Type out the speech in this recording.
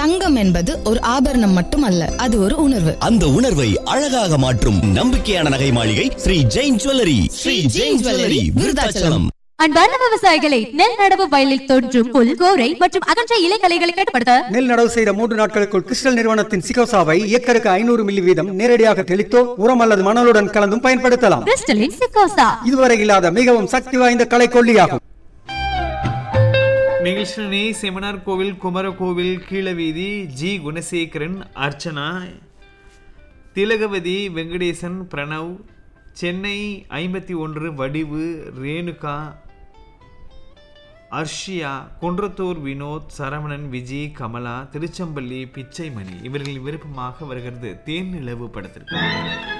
தங்கம் என்பது ஒரு ஆபரணம் மட்டுமல்ல அது ஒரு உணர்வு அந்த உணர்வை அழகாக மாற்றும் நம்பிக்கையான நகை மாளிகை ஸ்ரீ ஜெயின் ஜுவல்லரி ஸ்ரீ ஜெயின் ஜுவல்லரி விருதாச்சலம் அன்பார்ந்த விவசாயிகளை நெல் நடவு வயலில் தோன்றும் புல் கோரை மற்றும் அகன்ற இலைகளைகளை கட்டுப்படுத்த நெல் நடவு செய்த மூன்று நாட்களுக்குள் கிறிஸ்டல் நிறுவனத்தின் சிகோசாவை ஏக்கருக்கு ஐநூறு மில்லி வீதம் நேரடியாக தெளித்தோ உரம் அல்லது மணலுடன் கலந்தும் பயன்படுத்தலாம் கிறிஸ்டலின் சிக்கோசா இதுவரை இல்லாத மிகவும் சக்தி வாய்ந்த களைக்கொல்லியாகும் நிகழ்ச்சி செமினார் கோவில் குமரகோவில் கீழவீதி ஜி குணசேகரன் அர்ச்சனா திலகவதி வெங்கடேசன் பிரணவ் சென்னை ஐம்பத்தி ஒன்று வடிவு ரேணுகா அர்ஷியா குன்றத்தூர் வினோத் சரவணன் விஜி கமலா திருச்சம்பள்ளி பிச்சைமணி இவர்களின் விருப்பமாக வருகிறது தேன் நிலவு படத்திற்கு